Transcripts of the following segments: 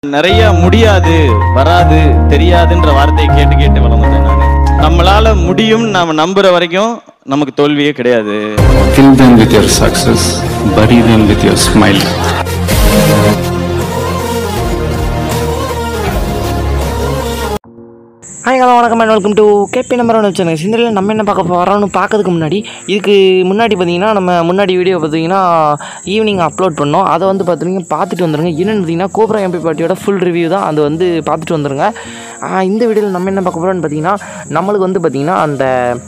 நிறைய முடியாது வராது தெரியாதுன்ற வார்த்தையை கேட்டு கேட்டு வளர்ந்தேன் நான் நம்மளால முடியும் நாம நம்புற வரைக்கும் நமக்கு தோல்வியே கிடையாது Kill them with your success, bury them with your smile. Hi hello வணக்கம் and welcome to KP number one வச்சுருங்க சிந்தரில் நம்ம என்ன பார்க்க போகிறோம்னு பார்க்கறதுக்கு முன்னாடி இதுக்கு முன்னாடி பார்த்தீங்கன்னா நம்ம முன்னாடி வீடியோ பார்த்தீங்கன்னா ஈவினிங் அப்லோட் பண்ணோம் அதை வந்து பார்த்தீங்கன்னா பார்த்துட்டு வந்துருங்க என்னென்னு பார்த்தீங்கன்னா கோப்ரா எம்பி பார்ட்டியோட ஃபுல் ரிவ்யூ தான் அது வந்து பார்த்துட்டு வந்துருங்க ஆ, இந்த வீடியோவில் நம்ம என்ன பார்க்க போகிறோம்னு பார்த்தீங்கன்னா நம்மளுக்கு வந்து பார்த்தீங்கன்னா அந்த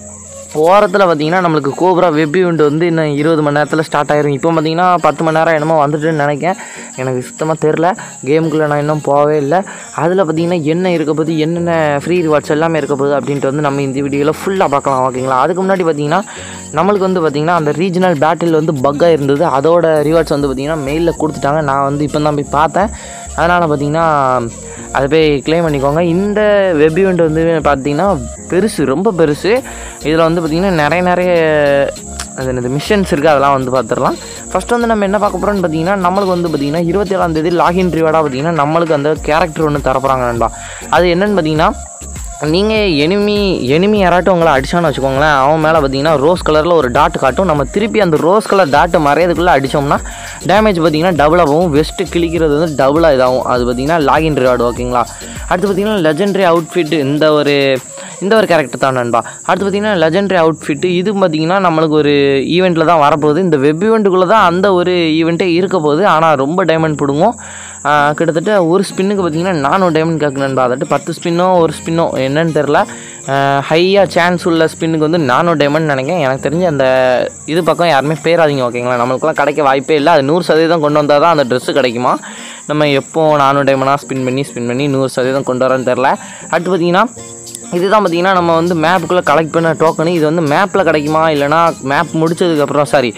ஓரத்தில் பார்த்தீங்கன்னா நம்மளுக்கு கோப்ரா வெப் ஈவெண்ட் வந்து இன்னும் இருபது மணி நேரத்தில் ஸ்டார்ட் ஆயிரும் இப்போ பார்த்தீங்கன்னா பத்து மணி நேரம் என்னமோ வந்துட்டுன்னு நினைக்கிறேன் எனக்கு சுத்தமாக தெரில கேமுக்குள்ளே நான் இன்னும் போகவே இல்லை அதில் பார்த்தீங்கன்னா என்ன இருக்க போகுது என்னென்ன ஃப்ரீ ரிவார்ட்ஸ் எல்லாமே இருக்க போகுது அப்படின்ட்டு வந்து நம்ம இந்த வீடியோவில் ஃபுல்லாக பார்க்கலாம் ஓகேங்களா அதுக்கு முன்னாடி பார்த்தீங்கன்னா நம்மளுக்கு வந்து பார்த்தீங்கன்னா அந்த ரீஜனல் பேட்டில் வந்து பக்காக இருந்தது அதோட ரிவார்ட்ஸ் வந்து பார்த்தீங்கன்னா மெயிலில் கொடுத்துட்டாங்க நான் வந்து இப்போ தான் போய் பார்த்தேன் அதனால் பார்த்தீங்கன்னா அதை போய் க்ளைம் பண்ணிக்கோங்க இந்த வெப் ஈவெண்ட் வந்து பார்த்தீங்கன்னா பெருசு ரொம்ப பெருசு இதில் வந்து பார்த்திங்கன்னா நிறைய நிறைய அது என்னது மிஷன்ஸ் இருக்குது அதெல்லாம் வந்து பார்த்துடலாம் ஃபஸ்ட் வந்து நம்ம என்ன பார்க்க போகிறோம்னு பார்த்தீங்கன்னா நம்மளுக்கு வந்து பார்த்தீங்கன்னா இருபத்தி ஏழாம் தேதி லாகின் ரிவார்டாக பார்த்தீங்கன்னா நம்மளுக்கு அந்த கேரக்டர் ஒன்று தரப்போகிறாங்க நண்பா அது என்னன்னு பார்த்தீங்கன்னா நீங்கள் எனிமி எனிமி யாராட்டும் உங்களை அடிச்சான்னு வச்சுக்கோங்களேன் அவன் மேலே பார்த்தீங்கன்னா ரோஸ் கலரில் ஒரு டாட் காட்டும் நம்ம திருப்பி அந்த ரோஸ் கலர் டாட்டு மறையதுக்குள்ளே அடித்தோம்னா டேமேஜ் பார்த்தீங்கன்னா டபுள் ஆகும் வெஸ்ட்டு கிழிக்கிறது வந்து டபுளாக இதாகும் அது பார்த்தீங்கன்னா லாகின் ரிவார்டு ஓகேங்களா அடுத்து பார்த்தீங்கன்னா லெஜெண்டரி அவுட்ஃபிட் இந்த ஒரு இந்த ஒரு கேரக்டர் தான் நண்பா அடுத்து பார்த்தீங்கன்னா லெஜெண்டரி அவுட்ஃபிட்டு இது பார்த்தீங்கன்னா நம்மளுக்கு ஒரு ஈவெண்ட்டில் தான் வரப்போகுது இந்த வெப் ஈவெண்ட்டுக்குள்ளே தான் அந்த ஒரு ஈவெண்ட்டே இருக்க போகுது ஆனால் ரொம்ப டைமண்ட் பிடுங்கும் ஆஹ் கிட்டத்தட்ட ஒரு ஸ்பின்னுக்கு பார்த்தீங்கன்னா நானூறு டைமண்ட் கேட்கு நண்பா அதாட்டு பத்து ஸ்பின்னோ ஒரு ஸ்பின்னோ என்னன்னு தெரில ஹையாக சான்ஸ் உள்ள ஸ்பின்னுக்கு வந்து நானூறு டைமண்ட் நினைக்கிறேன் எனக்கு தெரிஞ்சு அந்த இது பக்கம் யாருமே பேராதீங்க ஓகேங்களா நம்மளுக்குலாம் கிடைக்க வாய்ப்பே இல்லை அது நூறு சதவீதம் கொண்டு வந்தால் தான் அந்த ட்ரெஸ்ஸு கிடைக்குமா நம்ம எப்போ நானூறு டைமண்டாக ஸ்பின் பண்ணி ஸ்பின் பண்ணி நூறு சதவீதம் கொண்டு வரேன்னு தெரில அடுத்து பார்த்தீங்கன்னா இதுதான் பார்த்தீங்கன்னா நம்ம வந்து மேப்புக்குள்ளே கலெக்ட் பண்ண டோக்கனு இது வந்து மேப்பில் கிடைக்குமா இல்லைனா மேப் முடிச்சதுக்கப்புறம் சாரி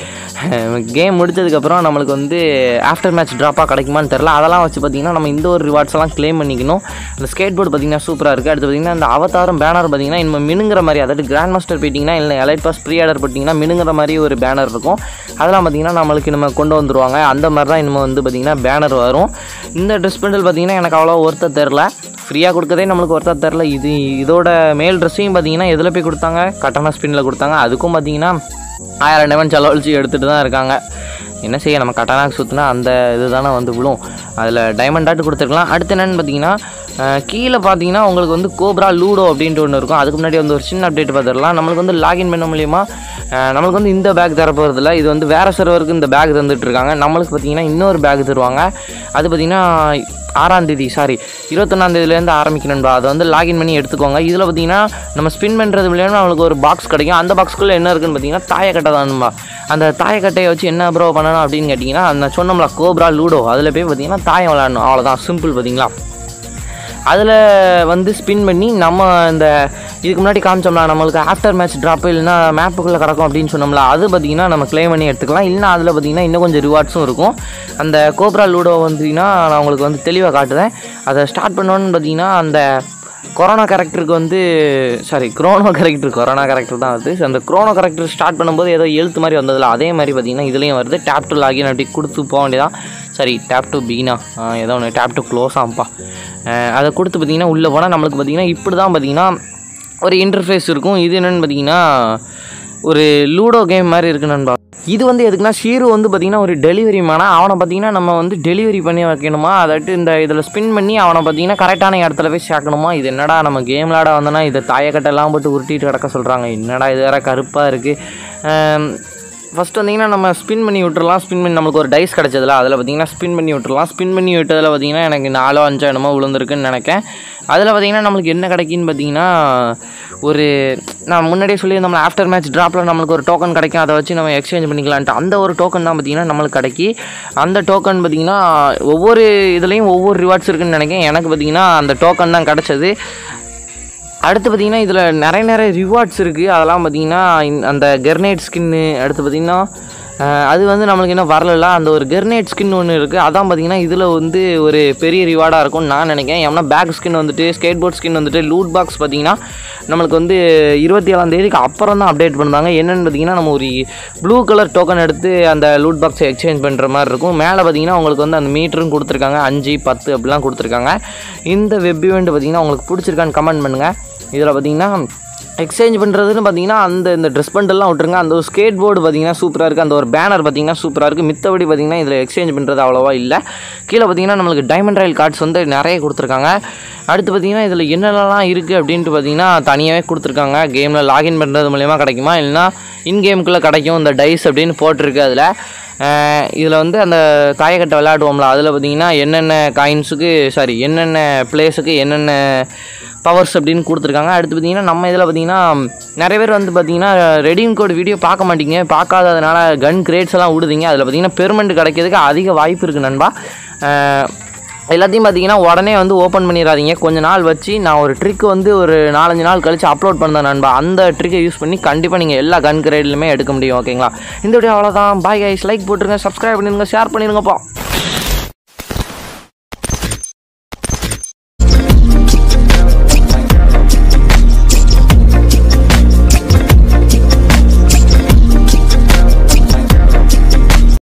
கேம் முடிச்சதுக்கப்புறம் நம்மளுக்கு வந்து ஆஃப்டர் மேட்ச் ட்ராப்பாக கிடைக்குமான்னு தெரில அதெல்லாம் வச்சு பார்த்தீங்கன்னா நம்ம இந்த ஒரு ரிவார்ட்ஸ் எல்லாம் க்ளைம் பண்ணிக்கணும் இந்த ஸ்கேட் போர்டு பார்த்தீங்கன்னா சூப்பராக இருக்குது அடுத்து பார்த்தீங்கன்னா இந்த அவதாரம் பேனர் பார்த்தீங்கன்னா இன்னும் மினுங்கிற மாதிரி அதாவது கிராண்ட் மாஸ்டர் போயிட்டிங்கன்னா இல்லை எலைட் பாஸ் ப்ரீ ஆர்டர் போட்டிங்கன்னா மினுங்கிற மாதிரி ஒரு பேனர் இருக்கும் அதெல்லாம் பார்த்தீங்கன்னா நம்மளுக்கு நம்ம கொண்டு வந்துருவாங்க அந்த மாதிரி தான் இனிமேல் வந்து பார்த்தீங்கன்னா பேனர் வரும் இந்த ட்ரெஸ் பண்டில் பார்த்தீங்கன்னா எனக்கு அவ்வளோ ஒருத்தர் தெரில ஃப்ரீயாக கொடுக்கதே நம்மளுக்கு ஒருத்தா தெரில இது இதோட மேல் ட்ரெஸ்ஸையும் பார்த்தீங்கன்னா எதில் போய் கொடுத்தாங்க கட்டண ஸ்பின்னில் கொடுத்தாங்க அதுக்கும் பார்த்தீங்கன்னா ஆயிரம் டைமண்ட் செலவழிச்சு எடுத்துகிட்டு தான் இருக்காங்க என்ன செய்ய நம்ம கட்டணாக்கு சுற்றினா அந்த இது தானே வந்து விழும் அதில் டைமண்ட் ஆட்டு கொடுத்துருக்கலாம் அடுத்து என்னென்னு பார்த்தீங்கன்னா அஹ், கீழே பார்த்தீங்கன்னா உங்களுக்கு வந்து கோப்ரா லூடோ அப்படின்ட்டு ஒன்று இருக்கும் அதுக்கு முன்னாடி வந்து ஒரு சின்ன அப்டேட் பார்த்துடலாம் நம்மளுக்கு வந்து லாகின் பண்ண மூலியமா அஹ், நம்மளுக்கு வந்து இந்த பேக் தரப்போகிறதில்ல இது வந்து வேறு சர்வருக்கு இந்த பேக் தந்துட்டு இருக்காங்க நம்மளுக்கு பார்த்தீங்கன்னா இன்னொரு பேக் தருவாங்க அது பார்த்தீங்கன்னா ஆறாம் தேதி சாரி இருபத்தொன்னாம் தேதியிலேருந்து ஆரம்பிக்கணும்பா அதை வந்து லாகின் பண்ணி எடுத்துக்கோங்க இதில் பார்த்தீங்கன்னா நம்ம ஸ்பின் பண்ணுறது மூலியமா நம்மளுக்கு ஒரு பாக்ஸ் கிடைக்கும் அந்த பாக்ஸ்க்குள்ளே என்ன இருக்குன்னு பார்த்தீங்கன்னா தாயக்கட்டை தானும்பா அந்த தாயக்கட்டையை வச்சு என்ன ப்ரோ பண்ணணும் அப்படின்னு கேட்டிங்கன்னா அந்த சொன்னோம்ல கோப்ரா லூடோ அதில் போய் பார்த்தீங்கன்னா தாயம் விளாடணும் அவ்வளோதான் சிம்பிள் பார்த்தீங்களா அதில் வந்து ஸ்பின் பண்ணி நம்ம இந்த இதுக்கு முன்னாடி காமிச்சோம்ல நம்மளுக்கு ஆஃப்டர் மேட்ச் ட்ராப் இல்லைன்னா மேப்புக்குள்ளே கிடக்கும் அப்படின்னு சொன்னோம்ல அது பார்த்தீங்கன்னா நம்ம க்ளைம் பண்ணி எடுத்துக்கலாம் இல்லைனா அதில் பார்த்தீங்கன்னா இன்னும் கொஞ்சம் ரிவார்ட்ஸும் இருக்கும் அந்த கோப்ரா லூடோ வந்தீங்கன்னா நான் உங்களுக்கு வந்து தெளிவாக காட்டுறேன் அதை ஸ்டார்ட் பண்ணோன்னு பார்த்தீங்கன்னா அந்த கொரோனா கேரக்டருக்கு வந்து sorry Chrono character corona character தான் வருது So, அந்த குரோனோ கேரக்டர் ஸ்டார்ட் பண்ணும்போது ஏதோ எழுத்து மாதிரி வந்ததில்ல அதே மாதிரி பார்த்தீங்கன்னா இதுலேயும் வருது டேப் டு லாகின் அப்படி கொடுத்து போக வேண்டியதான் சரி டேப் டு பீனா ஏதோ ஒன்று டேப் டு க்ளோஸ் ஆகும்ப்பா அஹ் அதை கொடுத்து பார்த்தீங்கன்னா உள்ளே போனால் நம்மளுக்கு பார்த்தீங்கன்னா இப்படி தான் பார்த்தீங்கன்னா ஒரு இன்டர்ஃபேஸ் இருக்கும் இது என்னென்னு பார்த்தீங்கன்னா ஒரு லூடோ கேம் மாதிரி இருக்கு நண்பா இது வந்து எதுக்குன்னா ஷீரு வந்து பார்த்தீங்கன்னா ஒரு டெலிவரி மேனா அவனை பார்த்தீங்கன்னா நம்ம வந்து டெலிவரி பண்ணி வைக்கணுமா அதாட்டு இந்த இதில் ஸ்பின் பண்ணி அவனை பார்த்தீங்கன்னா கரெக்டான இடத்துல போய் சேர்க்கணுமா இது என்னடா நம்ம கேம் விளாட வந்தோன்னா இதை தாயக்கட்டெல்லாம் போட்டு உருட்டிட்டு கிடக்க சொல்கிறாங்க என்னடா இது வேற கருப்பாக இருக்குது ஃபஸ்ட் வந்தீங்கன்னா நம்ம ஸ்பின் பண்ணி விட்டுறலாம் ஸ்பின் பண்ணி நம்மளுக்கு ஒரு டைஸ் கிடச்சதுல அதில் பார்த்தீங்கன்னா ஸ்பின் பண்ணி விட்டுறலாம் ஸ்பின் பண்ணி விட்டதில் பார்த்தீங்கன்னா எனக்கு நாலோ அஞ்சோ என்னமோ விழுந்திருக்குன்னு நினைக்கிறேன் அதில் பார்த்தீங்கன்னா நம்மளுக்கு என்ன கிடைக்குன்னு பார்த்தீங்கன்னா ஒரு நான் முன்னாடியே சொல்லியிருந்தோம்ல ஆஃப்டர் மேட்ச் ட்ராப்பில் நம்மளுக்கு ஒரு டோக்கன் கிடைக்கும் அதை வச்சு நம்ம எக்ஸ்சேஞ்ச் பண்ணிக்கலான்ட்டு அந்த ஒரு டோக்கன் தான் பார்த்தீங்கன்னா நம்மளுக்கு கிடைக்கி அந்த டோக்கன் பார்த்தீங்கன்னா ஒவ்வொரு இதுலேயும் ஒவ்வொரு ரிவார்ட்ஸ் இருக்குன்னு நினைக்கிறேன் எனக்கு பார்த்தீங்கன்னா அந்த டோக்கன் தான் கிடச்சது அடுத்து பார்த்தீங்கன்னா இதில் நிறைய நிறைய ரிவார்ட்ஸ் இருக்குது அதெல்லாம் பார்த்தீங்கன்னா இந்த- அந்த கெர்னேட் ஸ்கின்னு அடுத்து பார்த்தீங்கன்னா அஹ் அது வந்து நம்மளுக்கு இன்னும் வரல அந்த ஒரு கெர்னேட் ஸ்கின் ஒன்று இருக்குது அதான் பார்த்தீங்கன்னா இதில் வந்து ஒரு பெரிய ரிவார்டாக இருக்கும்னு நான் நினைக்கிறேன் ஏன்னா பேக் ஸ்கின் வந்துட்டு ஸ்கேட் போர்ட் ஸ்கின் வந்துட்டு லூட் பாக்ஸ் பார்த்தீங்கன்னா நம்மளுக்கு வந்து இருபத்தி ஏழாம் தேதிக்கு அப்புறம் தான் அப்டேட் பண்ணுவாங்க என்னென்னு பார்த்தீங்கன்னா நம்ம ஒரு ப்ளூ கலர் டோக்கன் எடுத்து அந்த லூட் பாக்ஸை எக்ஸ்சேஞ்ச் பண்ணுற மாதிரி இருக்கும் மேலே பார்த்தீங்கன்னா உங்களுக்கு வந்து அந்த மீட்டரும் கொடுத்துருக்காங்க அஞ்சு பத்து அப்படிலாம் கொடுத்துருக்காங்க இந்த வெப் ஈவெண்ட் பார்த்தீங்கன்னா உங்களுக்கு பிடிச்சிருக்கான்னு கமெண்ட் பண்ணுங்கள் இதில் பார்த்தீங்கன்னா எக்ஸ்சேஞ்ச் பண்ணுறதுன்னு பார்த்தீங்கன்னா அந்த இந்த ட்ரெஸ் பண்டெல்லாம் விட்டுருங்க அந்த ஒரு ஸ்கேட் போர்டு பார்த்தீங்கன்னா சூப்பராக இருக்குது அந்த ஒரு பேனர் பார்த்தீங்கன்னா சூப்பராக இருக்குது மித்தபடி பார்த்தீங்கன்னா இதில் எக்ஸ்சேஞ்ச் பண்ணுறது அவ்வளோவா இல்லை கீழே பார்த்தீங்கன்னா நம்மளுக்கு டைமண்ட் ராயல் கார்ட்ஸ் வந்து நிறைய கொடுத்துருக்காங்க அடுத்து பார்த்தீங்கன்னா இதில் என்னென்னலாம் இருக்குது அப்படின்ட்டு பார்த்தீங்கன்னா தனியாகவே கொடுத்துருக்காங்க கேமில் லாகின் பண்ணுறது மூலயமா கிடைக்குமா இல்லைனா இன் கேமுக்குள்ளே கிடைக்கும் இந்த டைஸ் அப்படின்னு போட்டிருக்கு அதில் இதில் வந்து அந்த தாயக்கட்டை விளையாடுவோம்ல அதில் பார்த்தீங்கன்னா என்னென்ன காயின்ஸுக்கு சாரி என்னென்ன பிளேஸுக்கு என்னென்ன பவர்ஸ் அப்படின்னு கொடுத்துருக்காங்க அடுத்து பார்த்தீங்கன்னா நம்ம இதில் பார்த்தீங்கன்னா நிறைய பேர் வந்து பார்த்தீங்கன்னா ரெடிம் கோட் வீடியோ பார்க்க மாட்டீங்க பார்க்காததுனால கன் கிரேட்ஸ் எல்லாம் விடுதீங்க அதில் பார்த்தீங்கன்னா பெர்மெண்ட் கிடைக்கிறதுக்கு அதிக வாய்ப்பு இருக்குது நண்பா அஹ் எல்லாத்தையும் பார்த்தீங்கன்னா உடனே வந்து ஓப்பன் பண்ணிடாதீங்க கொஞ்ச நாள் வச்சு நான் ஒரு ட்ரிக் வந்து ஒரு நாலஞ்சு நாள் கழிச்சு அப்லோட் பண்ணேன் நண்பா அந்த ட்ரிக்கை யூஸ் பண்ணி கண்டிப்பாக நீங்கள் எல்லா கன் கிரேட்லையுமே எடுக்க முடியும் ஓகேங்களா இந்த வீடியோ அவ்வளோதான் பாய் கைஸ் லைக் போட்டுருங்க சப்ஸ்கிரைப் பண்ணிடுங்க ஷேர் பண்ணிடுங்கப்பா